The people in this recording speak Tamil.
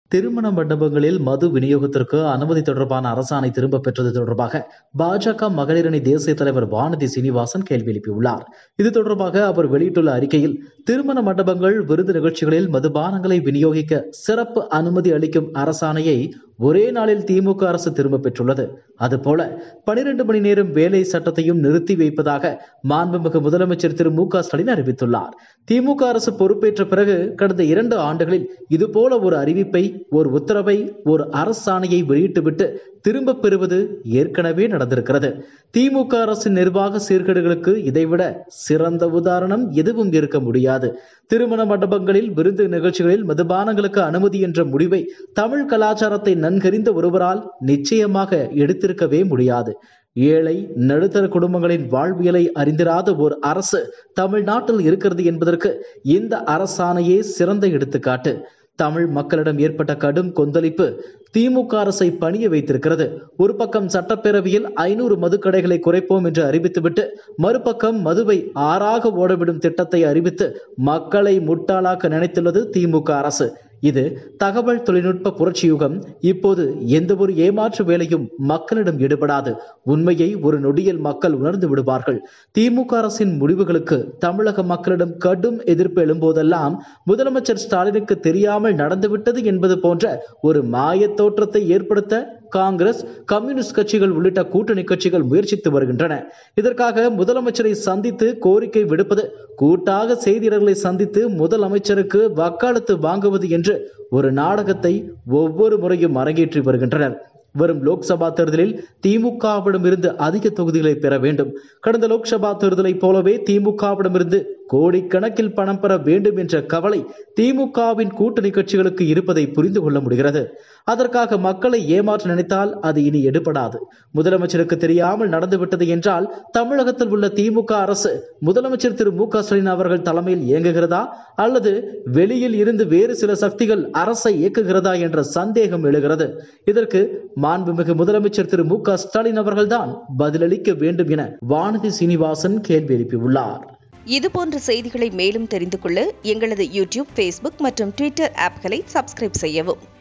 திருமண மண்டபங்களில் மது விநியோகத்திற்கு அனுமதி தொடர்பான அரசாணை திரும்ப பெற்றது தொடர்பாக பாஜக மகளிரணி தேசிய தலைவர் வானதி சீனிவாசன் கேள்வி எழுப்பியுள்ளார் இது தொடர்பாக அவர் வெளியிட்டுள்ள அறிக்கையில் திருமண மண்டபங்கள் விருது நிகழ்ச்சிகளில் மதுபானங்களை விநியோகிக்க சிறப்பு அனுமதி அளிக்கும் அரசாணையை ஒரே நாளில் திமுக அரசு திரும்ப பெற்றுள்ளது அதுபோல பனிரெண்டு மணி நேரம் வேலை சட்டத்தையும் நிறுத்தி வைப்பதாக மாண்புமிகு முதலமைச்சர் திரு மு க ஸ்டாலின் அறிவித்துள்ளார் திமுக அரசு பொறுப்பேற்ற பிறகு கடந்த இரண்டு ஆண்டுகளில் இதுபோல ஒரு அறிவிப்பை ஒரு உத்தரவை ஒரு அரசாணையை வெளியிட்டுவிட்டு திரும்ப பெறுவது ஏற்கனவே நடந்திருக்கிறது திமுக அரசின் நிர்வாக சீர்கேடுகளுக்கு இதைவிட சிறந்த உதாரணம் எதுவும் இருக்க முடியாது திருமண மண்டபங்களில் விருந்து நிகழ்ச்சிகளில் மதுபானங்களுக்கு அனுமதி என்ற முடிவை தமிழ் கலாச்சாரத்தை நன்கறிந்த ஒருவரால் நிச்சயமாக எடுத்திருக்கவே முடியாது ஏழை நடுத்தர குடும்பங்களின் வாழ்வியலை அறிந்திராத ஒரு அரசு தமிழ்நாட்டில் இருக்கிறது என்பதற்கு இந்த அரசாணையே சிறந்த எடுத்துக்காட்டு தமிழ் மக்களிடம் ஏற்பட்ட கடும் கொந்தளிப்பு திமுக அரசை பணிய வைத்திருக்கிறது ஒரு பக்கம் சட்டப்பேரவையில் ஐநூறு மதுக்கடைகளை குறைப்போம் என்று அறிவித்துவிட்டு மறுபக்கம் மதுவை ஆறாக ஓடவிடும் திட்டத்தை அறிவித்து மக்களை முட்டாளாக்க நினைத்துள்ளது திமுக அரசு இது தகவல் தொழில்நுட்ப புரட்சியுகம் இப்போது எந்த ஒரு ஏமாற்று வேலையும் மக்களிடம் ஈடுபடாது உண்மையை ஒரு நொடியில் மக்கள் உணர்ந்து விடுவார்கள் திமுக அரசின் முடிவுகளுக்கு தமிழக மக்களிடம் கடும் எதிர்ப்பு எழும்போதெல்லாம் முதலமைச்சர் ஸ்டாலினுக்கு தெரியாமல் நடந்துவிட்டது என்பது போன்ற ஒரு மாய தோற்றத்தை ஏற்படுத்த காங்கிரஸ் கம்யூனிஸ்ட் கட்சிகள் உள்ளிட்ட கூட்டணி கட்சிகள் முயற்சித்து வருகின்றன இதற்காக முதலமைச்சரை சந்தித்து கோரிக்கை விடுப்பது கூட்டாக செய்தியாளர்களை சந்தித்து முதலமைச்சருக்கு வக்காலத்து வாங்குவது என்று ஒரு நாடகத்தை ஒவ்வொரு முறையும் அரங்கேற்றி வருகின்றனர் வரும் லோக்சபா தேர்தலில் திமுகவிடமிருந்து அதிக தொகுதிகளை பெற வேண்டும் கடந்த லோக்சபா தேர்தலைப் போலவே திமுகவிடமிருந்து கோடிக்கணக்கில் பணம் பெற வேண்டும் என்ற கவலை திமுகவின் கூட்டணி கட்சிகளுக்கு இருப்பதை புரிந்து கொள்ள முடிகிறது அதற்காக மக்களை ஏமாற்ற நினைத்தால் அது இனி எடுபடாது முதலமைச்சருக்கு தெரியாமல் நடந்துவிட்டது என்றால் தமிழகத்தில் உள்ள திமுக அரசு முதலமைச்சர் திரு மு க ஸ்டாலின் அவர்கள் தலைமையில் இயங்குகிறதா அல்லது வெளியில் இருந்து வேறு சில சக்திகள் அரசை இயக்குகிறதா என்ற சந்தேகம் எழுகிறது இதற்கு மாண்புமிகு முதலமைச்சர் திரு மு க ஸ்டாலின் அவர்கள்தான் பதிலளிக்க வேண்டும் என வானதி சீனிவாசன் கேள்வி எழுப்பியுள்ளார் இதுபோன்ற செய்திகளை மேலும் தெரிந்து கொள்ள எங்களது யூடியூப் ஃபேஸ்புக் மற்றும் ட்விட்டர் ஆப்களை சப்ஸ்கிரைப் செய்யவும்